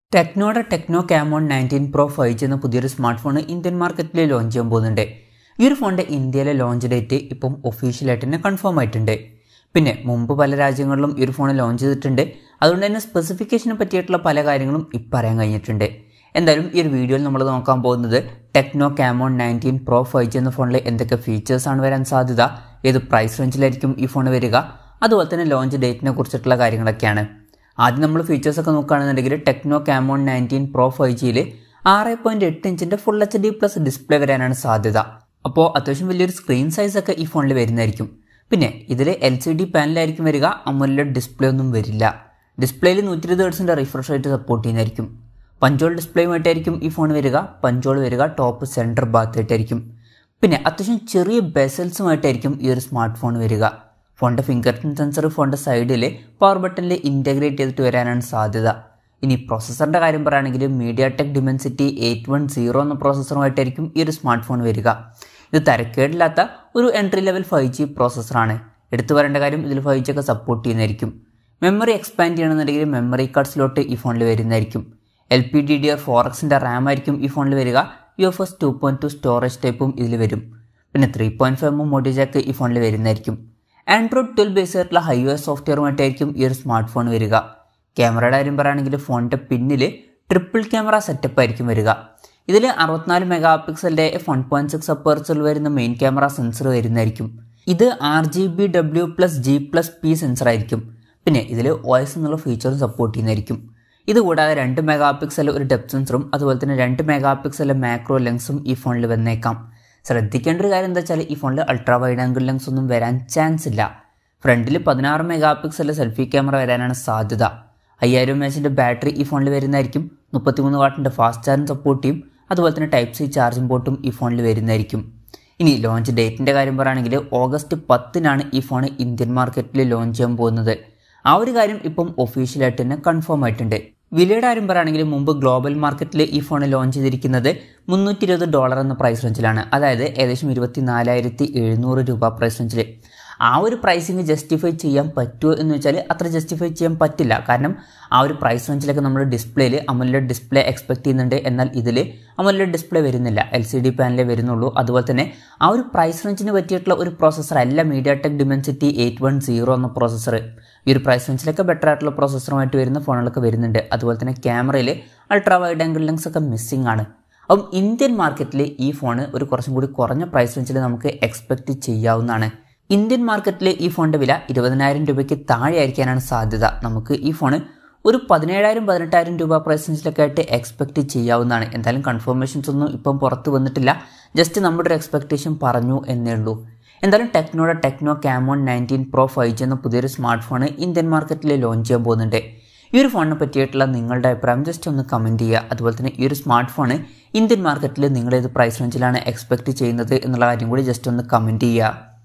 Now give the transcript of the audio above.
ടെക്നോയുടെ Tecno Camon nineteen pro five G എന്ന പുതിയൊരു smart phone Indian മാർക്കറ്റിൽ ലോഞ്ച് ചെയ്യാൻ പോകുന്നുണ്ട് ഈ ഒരു ഫോണിൻ്റെ ഇന്ത്യയിലെ ലോഞ്ച് ഡേറ്റ് ഇപ്പം ഒഫീഷ്യലായിട്ട് തന്നെ കൺഫേം ആയിട്ടുണ്ട് പിന്നെ മുമ്പ് പല രാജ്യങ്ങളിലും ഈ ഒരു ഫോൺ ലോഞ്ച് ചെയ്തിട്ടുണ്ട് അതുകൊണ്ട് തന്നെ സ്പെസിഫിക്കേഷനെ പറ്റിയിട്ടുള്ള പല കാര്യങ്ങളും ഇപ്പം പറയാൻ കഴിഞ്ഞിട്ടുണ്ട് എന്തായാലും ഈ ഒരു വീഡിയോയിൽ നമ്മൾ നോക്കാൻ പോകുന്നത് Tecno Camon nineteen pro five G എന്ന ഫോണിൽ എന്തൊക്കെ ഫീച്ചേഴ്സാണ് വരാൻ സാധ്യത ഏത് പ്രൈസ് റേഞ്ചിലായിരിക്കും ഈ ഫോൺ വരിക അതുപോലെ തന്നെ ലോഞ്ച് ഡേറ്റിനെ കുറിച്ചിട്ടുള്ള കാര്യങ്ങളൊക്കെയാണ് ആദ്യം നമ്മൾ ഫീച്ചേഴ്സൊക്കെ നോക്കുകയാണെന്നുണ്ടെങ്കിൽ Tecno Camon nineteen pro five ജിയിൽ ആറ് പോയിൻറ്റ് എട്ട് ഇഞ്ചിൻ്റെ full H D plus display വരാനാണ് സാധ്യത അപ്പോൾ അത്യാവശ്യം വലിയൊരു സ്ക്രീൻ സൈസ് ഒക്കെ ഈ ഫോണിൽ വരുന്നതായിരിക്കും പിന്നെ ഇതിൽ എൽ സി ഡി പാനലായിരിക്കും വരിക അമോലഡ് ഡിസ്പ്ലേ ഒന്നും വരില്ല ഡിസ്പ്ലേയിൽ നൂറ്റി ഇരുപത് ഹെർട്സിൻ്റെ റിഫ്രഷ് റേറ്റ് സപ്പോർട്ട് ചെയ്യുന്നതായിരിക്കും പഞ്ചോൾ ഡിസ്പ്ലേയുമായിട്ടായിരിക്കും ഈ ഫോൺ വരിക പഞ്ചോൾ വരിക ടോപ്പ് സെൻറ്റർ ഭാഗത്തായിട്ടായിരിക്കും പിന്നെ അത്യാവശ്യം ചെറിയ ബെസൽസുമായിട്ടായിരിക്കും ഈ ഒരു സ്മാർട്ട് ഫോൺ വരിക ഫോണിൻ്റെ ഫിംഗർ പ്രിൻറ്റ് സെൻസർ ഫോണിൻ്റെ സൈഡിൽ പവർ ബട്ടണിൽ ഇൻറ്റഗ്രേറ്റ് ചെയ്തിട്ട് വരാനാണ് സാധ്യത ഇനി പ്രോസസ്സറിൻ്റെ കാര്യം പറയുകയാണെങ്കിൽ MediaTek Dimensity eight one zero എന്ന പ്രോസസ്സറുമായിട്ടായിരിക്കും ഈ ഒരു സ്മാർട്ട് ഫോൺ വരിക ഇത് തരക്കേടില്ലാത്ത ഒരു എൻട്രി ലെവൽ ഫൈവ് ജി പ്രോസസ്സറാണ് എടുത്തു പറയേണ്ട കാര്യം ഇതിൽ ഫൈവ് ജി ഒക്കെ സപ്പോർട്ട് ചെയ്യുന്നതായിരിക്കും മെമ്മറി എക്സ്പാൻഡ് ചെയ്യണമെന്നുണ്ടെങ്കിൽ മെമ്മറി കാർഡ് സ്ലോട്ട് ഈ ഫോണിൽ വരുന്നതായിരിക്കും L P D D R four എക്സിൻ്റെ റാം ആയിരിക്കും ഈ ഫോണിൽ വരിക U F S two point two storage ടൈപ്പും ഇതിൽ വരും പിന്നെ ത്രീ പോയിൻറ്റ് ഫൈവ് എം മോഡി ജാക്ക് ഈ ഫോണിൽ വരുന്നതായിരിക്കും ആൻഡ്രോയിഡ് ട്വൽവ് ബേസ് ആയിട്ടുള്ള ഹൈ ഒ എസ് സോഫ്റ്റ്വെയറുമായിട്ടായിരിക്കും ഈ ഒരു സ്മാർട്ട് ഫോൺ വരിക ക്യാമറയുടെ കാര്യം പറയുകയാണെങ്കിൽ ഫോണിൻ്റെ പിന്നിൽ ട്രിപ്പിൾ ക്യാമറ സെറ്റപ്പ് ആയിരിക്കും വരിക ഇതിൽ അറുപത്തിനാല് മെഗാ പിക്സലിൻ്റെ വൺ പോയിൻറ്റ് സിക്സ് അപ്പേർച്ചറിൽ വരുന്ന മെയിൻ ക്യാമറ സെൻസർ വരുന്നതായിരിക്കും ഇത് R G B W plus G plus P sensor ആയിരിക്കും പിന്നെ ഇതിൽ ഒ എസ് എന്നുള്ള ഫീച്ചറും സപ്പോർട്ട് ചെയ്യുന്നതായിരിക്കും ഇത് കൂടാതെ രണ്ട് മെഗാ പിക്സൽ ഒരു ഡെപ്ത് സെൻസറും അതുപോലെ തന്നെ രണ്ട് മെഗാ പിക്സൽ മാക്രോ ലെൻസും ഈ ഫോണിൽ വന്നേക്കാം ശ്രദ്ധിക്കേണ്ട ഒരു കാര്യം എന്താ വെച്ചാൽ ഈ ഫോണിൽ അൾട്രാ വൈഡ് ആംഗിൾ ലെൻസ് ഒന്നും വരാൻ ചാൻസ് ഇല്ല ഫ്രണ്ടിൽ പതിനാറ് മെഗാ പിക്സൽ സെൽഫി ക്യാമറ വരാനാണ് സാധ്യത അയ്യായിരം എച്ചിൻ്റെ ബാറ്ററി ഈ ഫോണിൽ വരുന്നതായിരിക്കും മുപ്പത്തിമൂന്ന് വാട്ടിൻ്റെ ഫാസ്റ്റ് ചാർജിങ് സപ്പോർട്ട് ചെയ്യും അതുപോലെ തന്നെ ടൈപ്പ് സി ചാർജിംഗ് പോർട്ടും ഈ ഫോണിൽ വരുന്നതായിരിക്കും ഇനി ലോഞ്ച് ഡേറ്റിൻ്റെ കാര്യം പറയുകയാണെങ്കിൽ ഓഗസ്റ്റ് പത്തിനാണ് ഈ ഫോൺ ഇന്ത്യൻ മാർക്കറ്റിൽ ലോഞ്ച് ചെയ്യാൻ പോകുന്നത് ആ ഒരു കാര്യം ഇപ്പം ഒഫീഷ്യലായിട്ട് തന്നെ കൺഫേം ആയിട്ടുണ്ട് വിലയുടെ കാര്യം പറയുകയാണെങ്കിൽ മുമ്പ് ഗ്ലോബൽ മാർക്കറ്റിൽ ഈ ഫോൺ ലോഞ്ച് ചെയ്തിരിക്കുന്നത് മുന്നൂറ്റി ഇരുപത് ഡോളർ എന്ന പ്രൈസ് റേഞ്ചിലാണ് അതായത് ഏകദേശം ഇരുപത്തി നാലായിരത്തി എഴുന്നൂറ് രൂപ പ്രൈസ് റേഞ്ചിൽ ആ ഒരു പ്രൈസിങ് ജസ്റ്റിഫൈ ചെയ്യാൻ പറ്റുമോ എന്ന് വെച്ചാൽ അത്ര ജസ്റ്റിഫൈ ചെയ്യാൻ പറ്റില്ല കാരണം ആ ഒരു പ്രൈസ് റേഞ്ചിലൊക്കെ നമ്മൾ ഡിസ്പ്ലേയിൽ അമോലഡ് ഡിസ്പ്ലേ എക്സ്പെക്ട് ചെയ്യുന്നുണ്ട് എന്നാൽ ഇതിൽ അമോലഡ് ഡിസ്പ്ലേ വരുന്നില്ല എൽ സി ഡി പാനലേ വരുന്നുള്ളൂ അതുപോലെ തന്നെ ആ ഒരു പ്രൈസ് റേഞ്ചിന് പറ്റിയിട്ടുള്ള ഒരു പ്രോസസ്സർ അല്ല MediaTek Dimensity eight one zero എന്ന പ്രോസസ്സർ ഈ ഒരു പ്രൈസ് റേഞ്ചിലൊക്കെ ബെറ്റർ ആയിട്ടുള്ള പ്രോസസ്സറുമായിട്ട് വരുന്ന ഫോണുകളൊക്കെ വരുന്നുണ്ട് അതുപോലെ തന്നെ ക്യാമറയിൽ അൾട്രാ വൈഡ് ആംഗിൾ ലെൻസ് ഒക്കെ മിസ്സിംഗ് ആണ് അപ്പം ഇന്ത്യൻ മാർക്കറ്റിൽ ഈ ഫോൺ ഒരു കുറച്ചും കൂടി കുറഞ്ഞ പ്രൈസ് റേഞ്ചിൽ നമുക്ക് എക്സ്പെക്റ്റ് ചെയ്യാവുന്നതാണ് ഇന്ത്യൻ മാർക്കറ്റിൽ ഈ ഫോണിൻ്റെ വില ഇരുപതിനായിരം രൂപയ്ക്ക് താഴെ ആയിരിക്കാനാണ് സാധ്യത നമുക്ക് ഈ ഫോൺ ഒരു പതിനേഴായിരം പതിനെട്ടായിരം രൂപ പ്രൈസ് റേഞ്ചിലൊക്കെ ആയിട്ട് എക്സ്പെക്റ്റ് ചെയ്യാവുന്നതാണ് എന്തായാലും കൺഫർമേഷൻസ് ഒന്നും ഇപ്പം പുറത്ത് വന്നിട്ടില്ല ജസ്റ്റ് നമ്മുടെ ഒരു എക്സ്പെക്റ്റേഷൻ പറഞ്ഞു എന്നേ ഉള്ളൂ എന്തായാലും ടെക്നോയുടെ Tecno Camon nineteen pro five G എന്ന പുതിയൊരു സ്മാർട്ട് ഫോൺ ഇന്ത്യൻ മാർക്കറ്റിൽ ലോഞ്ച് ചെയ്യാൻ പോകുന്നുണ്ട് ഈ ഒരു ഫോണിനെ പറ്റിയിട്ടുള്ള നിങ്ങളുടെ അഭിപ്രായം ജസ്റ്റ് ഒന്ന് കമൻറ്റ് ചെയ്യുക അതുപോലെ തന്നെ ഈ ഒരു സ്മാർട്ട് ഫോൺ ഇന്ത്യൻ മാർക്കറ്റിൽ നിങ്ങൾ ഏത് പ്രൈസ് റേഞ്ചിലാണ് എക്സ്പെക്റ്റ് ചെയ്യുന്നത് എന്നുള്ള കാര്യം കൂടി ജസ്റ്റ് ഒന്ന് കമൻറ്റ് ചെയ്യുക